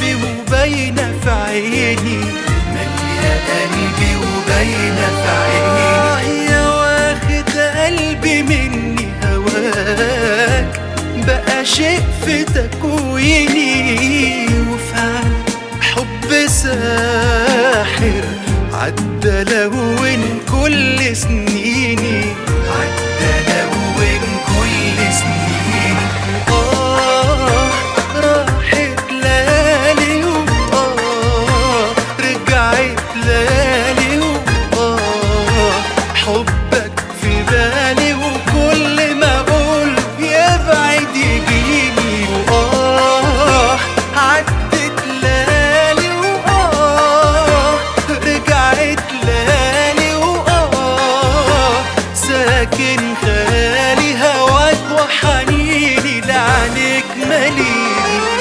قلبي وباينة في عيني مالية قلبي وباينة في عيني يا واخد قلبي مني هواك بقى شيء في تكويني وفعلا حب ساحر عدى لون كل سنيني عدى لون كل سنيني آه راحت ليالي وآه رجعت ليالي وآه حبك في بالي وكل ما أقول يبعد يجيني وآه عدت ليالي وآه رجعت ليالي وآه ساكن خيالي هواك وحنيني لعنيك مليني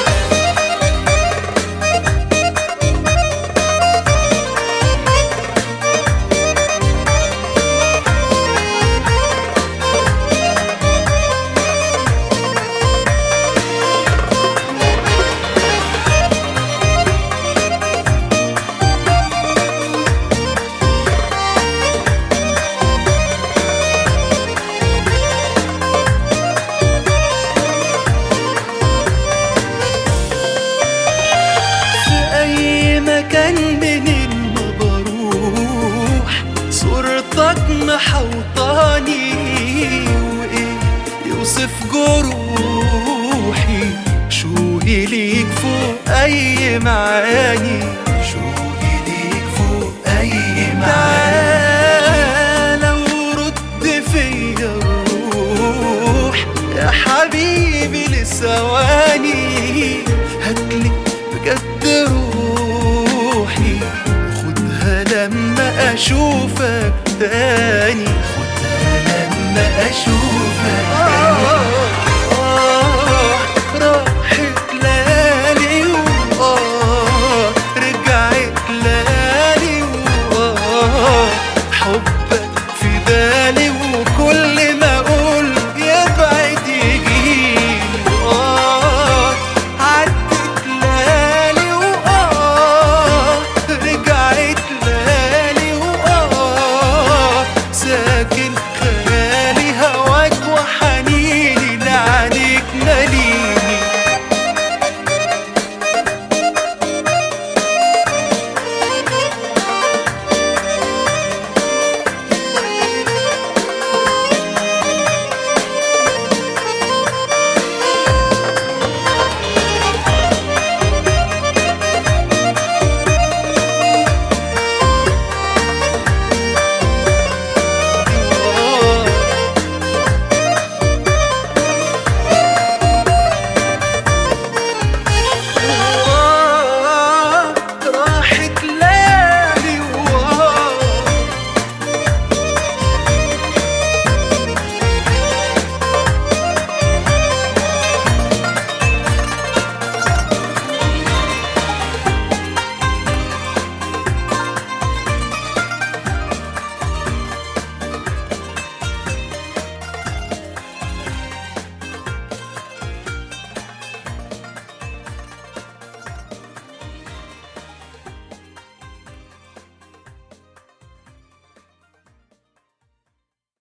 في أي مكان من ما بروح صورتك محوطاني وإيه يوصف جروحي شوقي ليك فوق أي معاني شوقي ليك فوق أي معاني تعالى ورد فيا الروح يا حبيبي لثواني هاتلي بجد روحي خدها لما اشوفك تاني خدها لما أشوفك آه